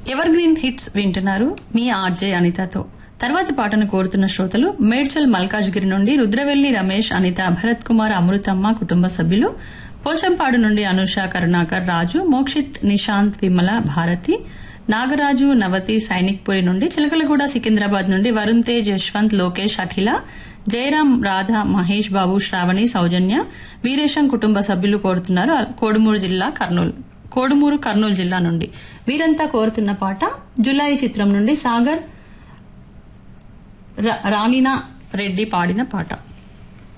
ever green hits వింటున్నారు మీ RJ అనితతో తర్వాతి పాటను కోరుతున్న శ్రోతలు మేడ్చల్ మల్కాజ్గిరి నుండి రుద్రవెల్లి రమేష్ అనిత భరత్ కుమార్ అమృతమ్మ కుటుంబ సభ్యులు పోచంపాడు నుండి అనుష కరుణాకర్ రాజు మోక్షిత్ నిశాంత్ విమల భారతి నాగరాజు నవతి సైనిక్పురి నుండి చిలకలగూడ సికింద్రాబాద్ నుండి వరుణ్ తేజ్ యశ్వంత్ లోకేష్ అఖిల జయరాం రాధ మహేష్ బాబు శ్రావణి సౌజన్య వీరేశం కుటుంబ సభ్యులు కోరుతున్నారు కోడుమూరు జిల్లా కర్నూలు కోడుమూరు కర్నూలు జిల్లా నుండి వీరంతా కోరుతున్న పాట జులై చిత్రం నుండి సాగర్ రా- రాణినా రెడ్డి పాడిన పాట